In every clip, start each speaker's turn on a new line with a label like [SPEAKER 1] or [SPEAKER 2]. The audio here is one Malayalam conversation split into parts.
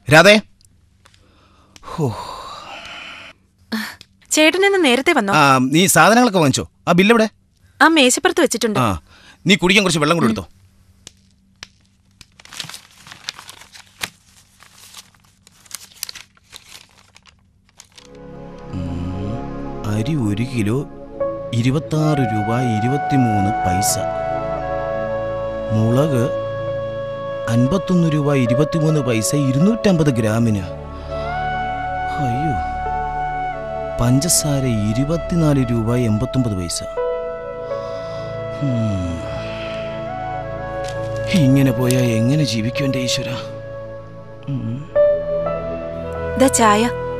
[SPEAKER 1] രാധേ
[SPEAKER 2] ചേട്ടനെന്ന് നേരത്തെ വന്നോ
[SPEAKER 1] ആ നീ സാധനങ്ങളൊക്കെ വാങ്ങിച്ചോ ആ ബില്ല് എവിടെ
[SPEAKER 2] ആ മേശപ്പുറത്ത് വെച്ചിട്ടുണ്ട്
[SPEAKER 1] ആ നീ കുടിക്കാൻ കുറച്ച് വെള്ളം കൂടെ എടുത്തോ ഉം, അരി ഒരു കിലോ ഇരുപത്താറ് രൂപ ഇരുപത്തിമൂന്ന് പൈസ മുളക് അൻപത്തൊന്ന് രൂപ ഇരുപത്തിമൂന്ന് പൈസ ഇരുന്നൂറ്റമ്പത് ഗ്രാമിന് അയ്യോ പഞ്ചസാര ഇരുപത്തിനാല് രൂപ എൺപത്തൊമ്പത് പൈസ ഉം. ഇങ്ങനെ പോയാ എങ്ങനെ ജീവിക്കും എൻ്റെ ഈശ്വര
[SPEAKER 2] ദാ ചായ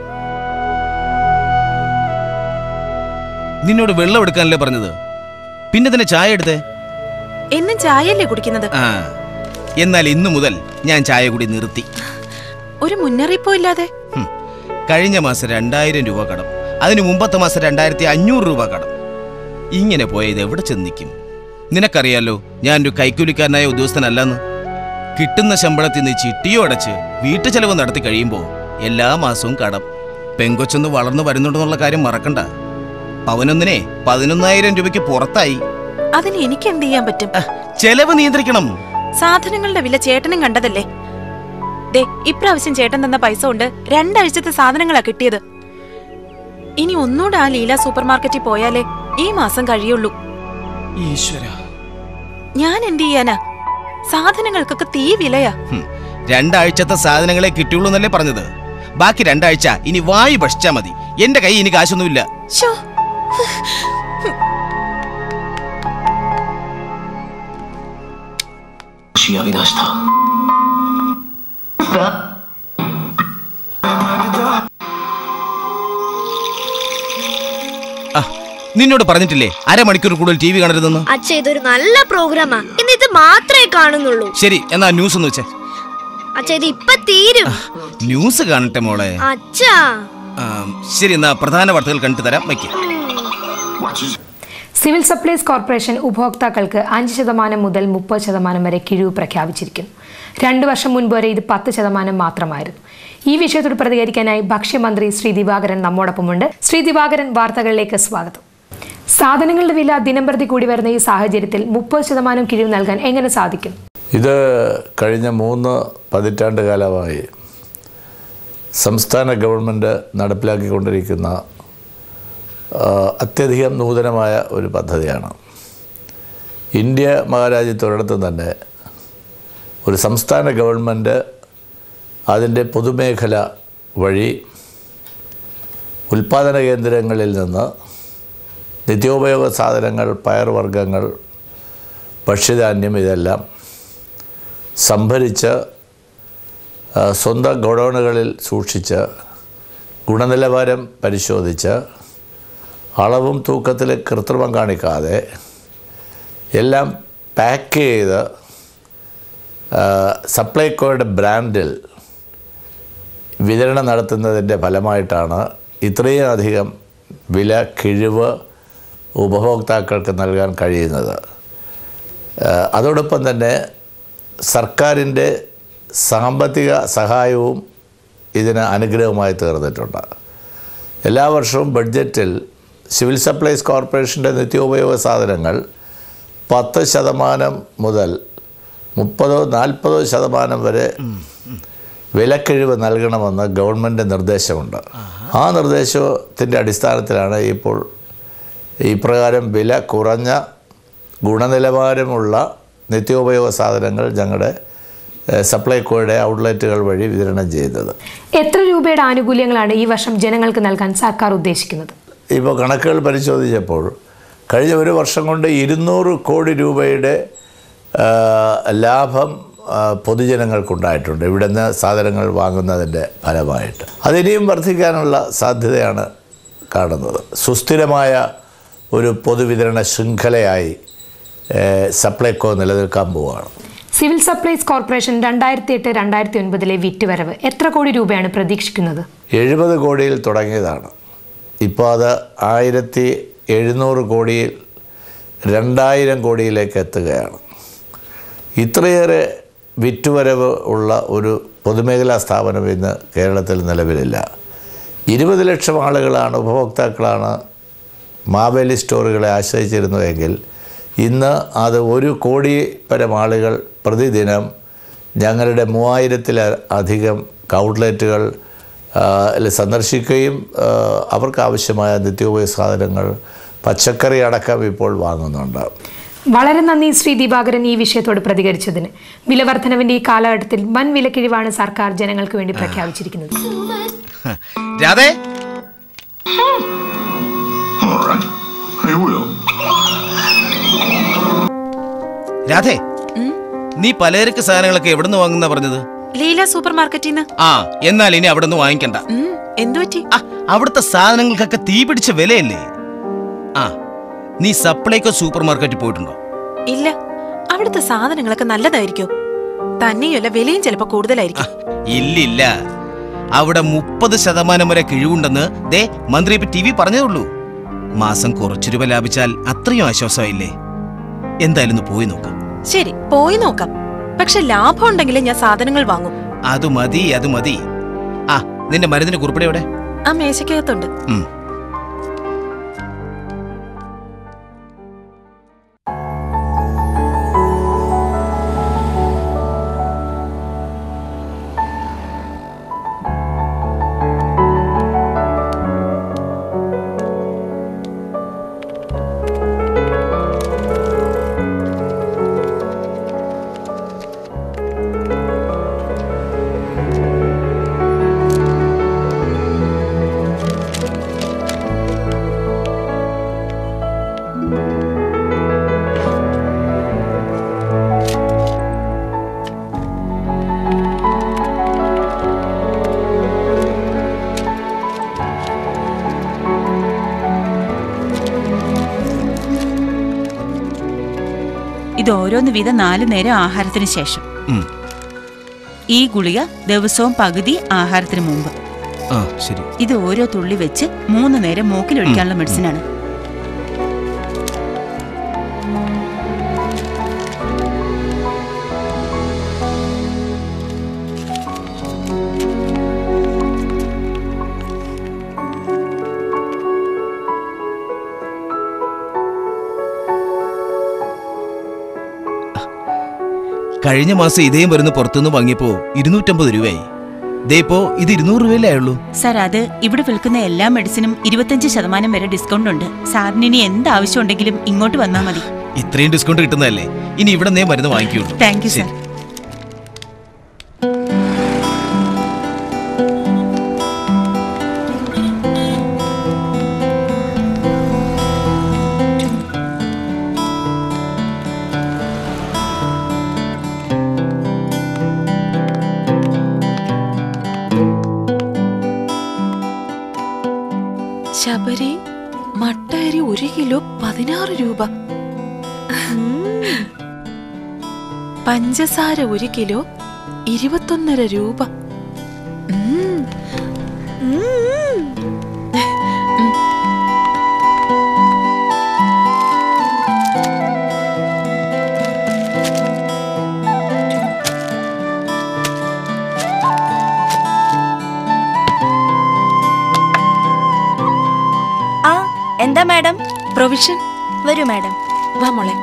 [SPEAKER 1] നിന്നോട് വെള്ളം എടുക്കാനല്ലേ പറഞ്ഞത് പിന്നെ തന്നെ ചായ എടുത്തേ
[SPEAKER 2] എന്നും ചായയല്ലേ കുടിക്കുന്നത്
[SPEAKER 1] ആ എന്നാൽ ഇന്നു മുതൽ ഞാൻ ചായ കൂടി നിർത്തി
[SPEAKER 2] ഒരു മുന്നറിയിപ്പോ ഇല്ലാതെ
[SPEAKER 1] ഹും. കഴിഞ്ഞ മാസം രണ്ടായിരം രൂപ കടം അതിന് മുമ്പത്തെ മാസം രണ്ടായിരത്തി അഞ്ഞൂറ് രൂപ കടം ഇങ്ങനെ പോയത് എവിടെ ചെന്നിക്കും നിനക്കറിയാലോ ഞാനൊരു കൈക്കൂലിക്കാരനായ ഉദ്യോഗസ്ഥനല്ലെന്ന് കിട്ടുന്ന ശമ്പളത്തിൽ നിന്ന് ചിട്ടിയോ അടച്ച് വീട്ടു ചെലവ് നടത്തി കഴിയുമ്പോൾ എല്ലാ മാസവും കടം പെങ്കൊച്ചൊന്ന് വളർന്നു വരുന്നുണ്ടെന്നുള്ള കാര്യം മറക്കണ്ട പവനൊന്നിനെ പതിനൊന്നായിരം രൂപയ്ക്ക് പുറത്തായി
[SPEAKER 2] അതിന് എനിക്ക് എന്ത് ചെയ്യാൻ പറ്റും
[SPEAKER 1] ആ, ചെലവ് നിയന്ത്രിക്കണം
[SPEAKER 2] സാധനങ്ങളുടെ വില ചേട്ടനും കണ്ടതല്ലേ ദേ ഇപ്രാവശ്യം ചേട്ടൻ തന്ന പൈസ കൊണ്ട് രണ്ടാഴ്ചത്തെ സാധനങ്ങളാ കിട്ടിയത് ഇനി ഒന്നുകൂടെ ആ ലീല സൂപ്പർ മാർക്കറ്റിൽ പോയാലേ ഈ മാസം കഴിയുള്ളൂ
[SPEAKER 1] ഈശ്വര
[SPEAKER 2] ഞാൻ എന്ത് ചെയ്യാനാ സാധനങ്ങൾക്കൊക്കെ തീ വിലയാ
[SPEAKER 1] ഹും, രണ്ടാഴ്ചത്തെ സാധനങ്ങളെ കിട്ടിയുള്ളൂ എന്നല്ലേ പറഞ്ഞത് ബാക്കി രണ്ടാഴ്ച ഇനി വായു ഭക്ഷിച്ചാ മതി എന്റെ കൈ ഇനി കാശൊന്നുമില്ല
[SPEAKER 2] ശോ
[SPEAKER 3] खुशी अविनाश था
[SPEAKER 1] ആ, നിന്നോട് പറഞ്ഞിട്ടില്ലേ അരമണിക്കൂർ കൂടുതൽ ടി വി കാണരുതെന്ന്
[SPEAKER 4] അച്ഛ ഇതൊരു നല്ല പ്രോഗ്രാമാ ഇന്ന് ഇത് മാത്രമേ കാണുന്നുള്ളൂ
[SPEAKER 1] ശരി എന്നാ ന്യൂസ് ഒന്ന് വെച്ചേ
[SPEAKER 4] അച്ഛ ഇത് ഇപ്പൊ തീരും
[SPEAKER 1] ന്യൂസ് കാണട്ടെ മോളെ
[SPEAKER 4] അച്ഛാ
[SPEAKER 1] ആ, ശരി എന്നാ പ്രധാന വാർത്തകൾ കണ്ടിട്ട് തരാം വയ്ക്കും
[SPEAKER 5] സിവിൽ സപ്ലൈസ് കോർപ്പറേഷൻ ഉപഭോക്താക്കൾക്ക് അഞ്ച് ശതമാനം മുതൽ മുപ്പത് ശതമാനം വരെ കിഴിവ് പ്രഖ്യാപിച്ചിരിക്കുന്നു രണ്ടു വർഷം മുൻപ് വരെ ഇത് പത്ത് ശതമാനം മാത്രമായിരുന്നു ഈ വിഷയത്തോട് പ്രതികരിക്കാനായി ഭക്ഷ്യമന്ത്രി ശ്രീ ദിവാകരൻ നമ്മോടൊപ്പമുണ്ട് ശ്രീ ദിവാകരൻ വാർത്തകളിലേക്ക് സ്വാഗതം സാധനങ്ങളുടെ വില ദിനംപ്രതി കൂടി വരുന്ന ഈ സാഹചര്യത്തിൽ മുപ്പത് ശതമാനം കിഴിവ് നൽകാൻ എങ്ങനെ സാധിക്കും
[SPEAKER 6] ഇത് കഴിഞ്ഞ മൂന്ന് പതിറ്റാണ്ട് കാലമായി സംസ്ഥാന ഗവൺമെൻറ് നടപ്പിലാക്കിക്കൊണ്ടിരിക്കുന്ന ആ, അത്യധികം നൂതനമായ ഒരു പദ്ധതിയാണ് ഇന്ത്യ മഹാരാജ്യത്തൊരിടത്തും തന്നെ ഒരു സംസ്ഥാന ഗവൺമെൻറ് അതിൻ്റെ പൊതുമേഖല വഴി ഉൽപ്പാദന കേന്ദ്രങ്ങളിൽ നിന്ന് നിത്യോപയോഗ സാധനങ്ങൾ പയർവർഗ്ഗങ്ങൾ ഭക്ഷ്യധാന്യം ഇതെല്ലാം സംഭരിച്ച് ആ, സ്വന്തം ഗോഡൗണുകളിൽ സൂക്ഷിച്ച് ഗുണനിലവാരം പരിശോധിച്ച് അളവും തൂക്കത്തിൽ കൃത്രിമം കാണിക്കാതെ എല്ലാം പാക്ക് ചെയ്ത് ആ, സപ്ലൈകോയുടെ ബ്രാൻഡിൽ വിതരണം നടത്തുന്നതിൻ്റെ ഫലമായിട്ടാണ് ഇത്രയും അധികം വില കിഴിവ് ഉപഭോക്താക്കൾക്ക് നൽകാൻ കഴിയുന്നത് ആ, അതോടൊപ്പം തന്നെ സർക്കാരിൻ്റെ സാമ്പത്തിക സഹായവും ഇതിന് അനുഗ്രഹമായി തീർന്നിട്ടുണ്ട് എല്ലാ വർഷവും ബഡ്ജറ്റിൽ സിവിൽ സപ്ലൈസ് കോർപ്പറേഷൻ്റെ നിത്യോപയോഗ സാധനങ്ങൾ പത്ത് ശതമാനം മുതൽ മുപ്പതോ നാൽപ്പതോ ശതമാനം വരെ വിലക്കിഴിവ് നൽകണമെന്ന് ഗവൺമെൻറ് നിർദ്ദേശമുണ്ട് ആ നിർദ്ദേശത്തിൻ്റെ അടിസ്ഥാനത്തിലാണ് ഇപ്പോൾ ഈ പ്രകാരം വില കുറഞ്ഞ ഗുണനിലവാരമുള്ള നിത്യോപയോഗ സാധനങ്ങൾ ഞങ്ങളുടെ ഏഹ്, സപ്ലൈകോയുടെ ഔട്ട്ലെറ്റുകൾ വഴി വിതരണം ചെയ്യുന്നത്
[SPEAKER 5] എത്ര രൂപയുടെ ആനുകൂല്യങ്ങളാണ് ഈ വർഷം ജനങ്ങൾക്ക് നൽകാൻ സർക്കാർ ഉദ്ദേശിക്കുന്നത്
[SPEAKER 6] ഇപ്പോൾ കണക്കുകൾ പരിശോധിച്ചപ്പോൾ കഴിഞ്ഞ ഒരു വർഷം കൊണ്ട് ഇരുന്നൂറ് കോടി രൂപയുടെ ആ, ലാഭം ആ, പൊതുജനങ്ങൾക്കുണ്ടായിട്ടുണ്ട് ഇവിടെ നിന്ന് സാധനങ്ങൾ വാങ്ങുന്നതിൻ്റെ ഫലമായിട്ട് അതിനിയും വർദ്ധിക്കാനുള്ള സാധ്യതയാണ് കാണുന്നത് സുസ്ഥിരമായ ഒരു പൊതുവിതരണ ശൃംഖലയായി ഏ, സപ്ലൈകോ നിലനിൽക്കാൻ പോവുകയാണ്
[SPEAKER 5] സിവിൽ സപ്ലൈസ് കോർപ്പറേഷൻ രണ്ടായിരത്തി എട്ട് രണ്ടായിരത്തി ഒൻപതിലെ വിറ്റുവരവ് എത്ര കോടി രൂപയാണ് പ്രതീക്ഷിക്കുന്നത്
[SPEAKER 6] എഴുപത് കോടിയിൽ തുടങ്ങിയതാണ് ഇപ്പോൾ അത് ആയിരത്തി എഴുന്നൂറ് കോടിയിൽ രണ്ടായിരം കോടിയിലേക്ക് എത്തുകയാണ് ഇത്രയേറെ വിറ്റുവരവ് ഉള്ള ഒരു പൊതുമേഖലാ സ്ഥാപനം ഇന്ന് കേരളത്തിൽ നിലവിലില്ല ഇരുപത് ലക്ഷം ആളുകളാണ് ഉപഭോക്താക്കളാണ് മാവേലി സ്റ്റോറുകളെ ആശ്രയിച്ചിരുന്നുവെങ്കിൽ ഇന്ന് അത് ഒരു കോടി പരം ആളുകൾ പ്രതിദിനം ഞങ്ങളുടെ മൂവായിരത്തിലധികം ഔട്ട്ലെറ്റുകൾ ആ, ല് സന്ദർശിക്കുകയും ആ, അവർക്ക് ആവശ്യമായ നിത്യോപയോഗ സാധനങ്ങൾ പച്ചക്കറി അടക്കം ഇപ്പോൾ വാങ്ങുന്നുണ്ട്
[SPEAKER 5] വളരെ നന്ദി ശ്രീ ദിവാകരൻ ഈ വിഷയത്തോട് പ്രതികരിച്ചതിന് വിലവർദ്ധനവിന്റെ ഈ കാലഘട്ടത്തിൽ വൻ വിലക്കിഴിവാണ് സർക്കാർ ജനങ്ങൾക്ക് വേണ്ടി പ്രഖ്യാപിച്ചിരിക്കുന്നത്
[SPEAKER 1] Radhe
[SPEAKER 3] All right, I will.
[SPEAKER 1] Radhe നീ പലചരക്ക് സാധനങ്ങളൊക്കെ എവിടെ നിന്ന് വാങ്ങുന്ന പറഞ്ഞത്
[SPEAKER 2] ലീല സൂപ്പർ മാർക്കറ്റിൽ നിന്ന്
[SPEAKER 1] ആ എന്നാൽ ഇനി അവിടെ നിന്ന് വാങ്ങിക്കണ്ട
[SPEAKER 2] എന്തു പറ്റി
[SPEAKER 1] ആ അവിടുത്തെ സാധനങ്ങൾക്കൊക്കെ തീ പിടിച്ച വിലയല്ലേ ആ നീ സപ്ലൈക്കോ സൂപ്പർ മാർക്കറ്റിൽ പോയിട്ടുണ്ടോ
[SPEAKER 2] ഇല്ല അവിടുത്തെ സാധനങ്ങളൊക്കെ നല്ലതായിരിക്കോ തന്നെയല്ല വിലയും ചിലപ്പോ കൂടുതലായിരിക്കും
[SPEAKER 1] ഇല്ലില്ല അവിടെ മുപ്പത് ശതമാനം വരെ കിഴിവുണ്ടെന്ന് ദേ മന്ത്രി ഇപ്പൊ ടി വി പറഞ്ഞതുള്ളൂ മാസം കുറച്ചു രൂപ ലാഭിച്ചാൽ അത്രയും ആശ്വാസമായില്ലേ എന്തായാലും ഒന്ന് പോയി നോക്കാം
[SPEAKER 2] ശരി പോയി നോക്കാം പക്ഷെ ലാഭം ഉണ്ടെങ്കിലേ ഞാൻ സാധനങ്ങൾ വാങ്ങും
[SPEAKER 1] അത് മതി അത് മതി ആ നിന്റെ മരുന്നിന് കുറിപ്പിടെ എവിടെ
[SPEAKER 2] ആ മേശക്കകത്തുണ്ട്
[SPEAKER 1] ഉം.
[SPEAKER 7] ഇത് ഓരോന്ന് വീതം നാല് നേരം ആഹാരത്തിന് ശേഷം
[SPEAKER 1] ഉം.
[SPEAKER 7] ഈ ഗുളിക ദിവസവും പകുതി ആഹാരത്തിന് മുമ്പ്
[SPEAKER 1] ആ ശരി
[SPEAKER 7] ഇത് ഓരോ തുള്ളി വെച്ച് മൂന്ന് നേരം മൂക്കിലൊഴിക്കാനുള്ള മെഡിസിനാണ്
[SPEAKER 1] കഴിഞ്ഞ മാസം ഇതേ മരുന്ന് പുറത്തുനിന്ന് വാങ്ങിയപ്പോ ഇരുന്നൂറ്റമ്പത് രൂപയായി ദേ ഇപ്പോ ഇത് ഇരുന്നൂറ് രൂപയല്ലേ ആയുള്ളൂ
[SPEAKER 7] സാർ അത് ഇവിടെ വിൽക്കുന്ന എല്ലാ മെഡിസിനും ഇരുപത്തഞ്ച് ശതമാനം വരെ ഡിസ്കൗണ്ട് ഉണ്ട് സാറിന് ഇനി എന്ത് ആവശ്യം ഉണ്ടെങ്കിലും ഇങ്ങോട്ട് വന്നാൽ മതി
[SPEAKER 1] ഇത്രയും ഡിസ്കൗണ്ട് കിട്ടുന്നതല്ലേ ഇനി ഇവിടെ നേ മരുന്ന് വാങ്ങിക്കുള്ളൂ
[SPEAKER 7] താങ്ക് യു സാർ
[SPEAKER 1] ശരി.
[SPEAKER 2] ശബരി മട്ട അരി ഒരു കിലോ പതിനാറ് രൂപ പഞ്ചസാര ഒരു കിലോ ഇരുപത്തൊന്നര രൂപ ഉം.
[SPEAKER 8] ആ എന്താ മാഡം
[SPEAKER 2] പ്രൊവിഷൻ
[SPEAKER 8] വരൂ മാഡം
[SPEAKER 2] വാ മോളെ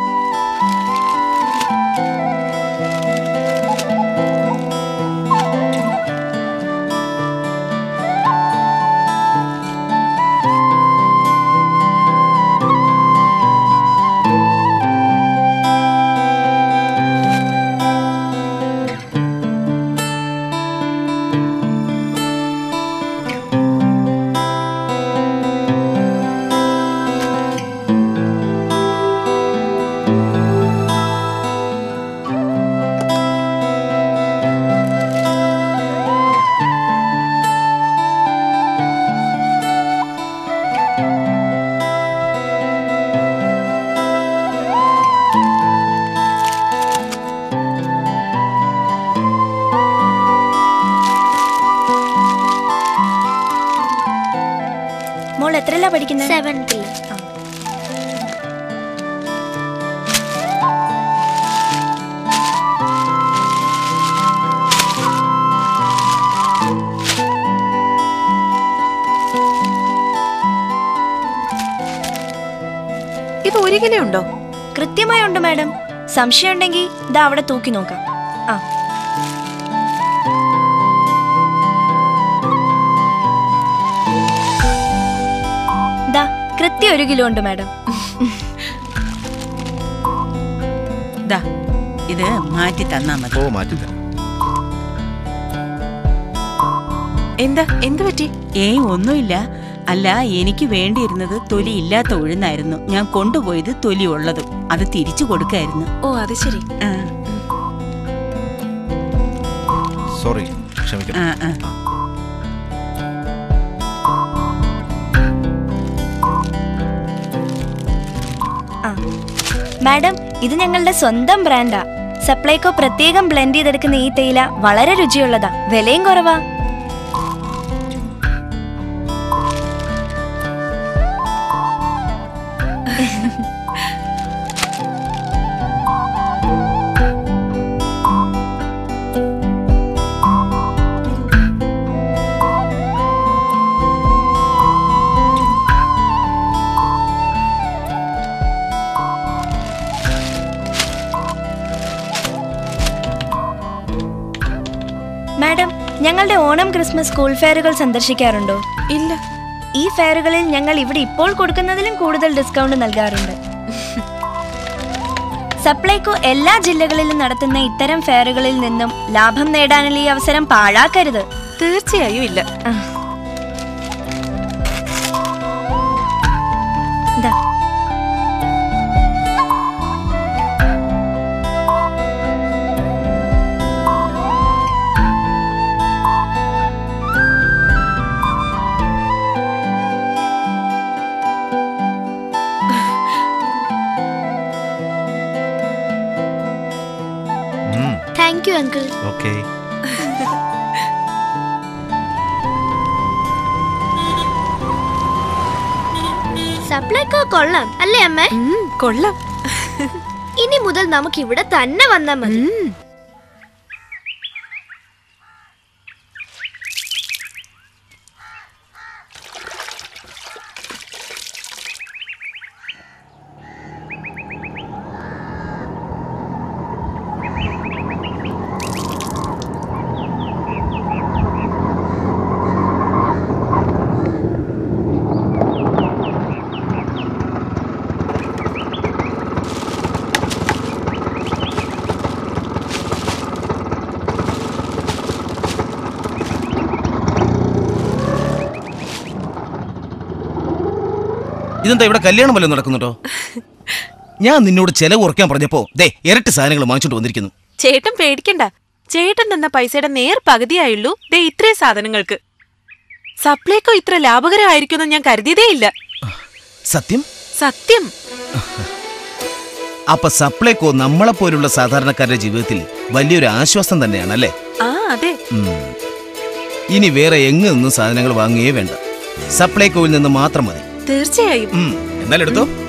[SPEAKER 8] മോൾ എത്രയല്ല പഠിക്കുന്നത്
[SPEAKER 4] സെവൻത്തിൽ
[SPEAKER 2] എന്തെങ്കിലും ഉണ്ടോ
[SPEAKER 8] കൃത്യമായി ഉണ്ട് മാഡം സംശയം ഉണ്ടെങ്കിൽ ഇതാ അവിടെ തൂക്കി നോക്കാം ആ ദാ കൃത്യം ഒരു കിലോ ഉണ്ട് മാഡം
[SPEAKER 7] ദാ ഇത് മാറ്റി തന്നാ മതി
[SPEAKER 1] ഓ മാറ്റിത്തരാം
[SPEAKER 2] എന്താ എന്ത് പറ്റി
[SPEAKER 7] ഏയ് ഒന്നുമില്ല അല്ല എനിക്ക് വേണ്ടിയിരുന്നത് തൊലി ഇല്ലാത്ത ഉഴുന്നായിരുന്നു ഞാൻ കൊണ്ടുപോയത് തൊലി ഉള്ളതും അത് തിരിച്ചു കൊടുക്കായിരുന്നു
[SPEAKER 2] ഓ അത് ശരി
[SPEAKER 7] ആ,
[SPEAKER 1] സോറി ക്ഷമിക്കണം
[SPEAKER 7] ആ, ആ.
[SPEAKER 8] ആ മാഡം ഇത് ഞങ്ങളുടെ സ്വന്തം ബ്രാൻഡാ സപ്ലൈകോ പ്രത്യേകം ബ്ലെൻഡ് ചെയ്തെടുക്കുന്ന ഈ തേയില വളരെ രുചിയുള്ളതാ വിലയും കുറവാ മാഡം ഞങ്ങളുടെ ഓണം ക്രിസ്മസ് സ്കൂൾ ഫെയറുകൾ സന്ദർശിക്കാറുണ്ടോ
[SPEAKER 2] ഇല്ല
[SPEAKER 8] ഈ ഫെയറുകളിൽ ഞങ്ങൾ ഇവിടെ ഇപ്പോൾ കൊടുക്കുന്നതിലും കൂടുതൽ ഡിസ്കൗണ്ട് നൽകാറുണ്ട് സപ്ലൈകോ എല്ലാ ജില്ലകളിലും നടത്തുന്ന ഇത്തരം ഫെയറുകളിൽ നിന്നും ലാഭം നേടാനുള്ള ഈ അവസരം പാഴാക്കരുത്
[SPEAKER 2] തീർച്ചയായും ഇല്ല
[SPEAKER 8] ആ. ദാ.
[SPEAKER 4] Thank you uncle
[SPEAKER 1] okay
[SPEAKER 4] Supplyco കൊള്ളാം അല്ലേ അമ്മ
[SPEAKER 2] ഉം, കൊള്ളാം
[SPEAKER 4] ഇനി മുതൽ നമുക്ക് ഇവിടെ തന്നെ വന്നാ മതി
[SPEAKER 2] ഉം.
[SPEAKER 1] ഇതെന്താ ഇവിടെ കല്യാണം വല്ലതും നടക്കുന്നുണ്ടോ ഞാൻ നിന്നോട് ചെലവ് കുറയ്ക്കാൻ പറഞ്ഞപ്പോ ദേ ഇരട്ടി സാധനങ്ങൾ വാങ്ങിച്ചോണ്ട് വന്നിരിക്കുന്നു
[SPEAKER 2] ചേട്ടൻ പേടിക്കണ്ട ചേട്ടൻ തന്ന പൈസയുടെ നേർ പകുതിയായുള്ളൂ ദേ ഇത്രയും സാധനങ്ങൾക്ക് സപ്ലൈക്കോ ഇത്ര ലാഭകരമായിരിക്കുമെന്ന് ഞാൻ കരുതിയതേ ഇല്ല
[SPEAKER 1] സത്യം
[SPEAKER 2] സത്യം
[SPEAKER 1] അപ്പൊ സപ്ലൈകോ നമ്മളെപ്പോലുള്ള സാധാരണക്കാരുടെ ജീവിതത്തിൽ വലിയൊരു ആശ്വാസം തന്നെയാണല്ലേ
[SPEAKER 2] ആ അതെ
[SPEAKER 1] ഉം. ഇനി വേറെ എങ്ങ് നിന്നും സാധനങ്ങൾ വാങ്ങുകയേ വേണ്ട സപ്ലൈകോയിൽ നിന്ന് മാത്രം മതി
[SPEAKER 2] തീർച്ചയായും
[SPEAKER 1] ഉം. എന്നാൽ എടുത്തോ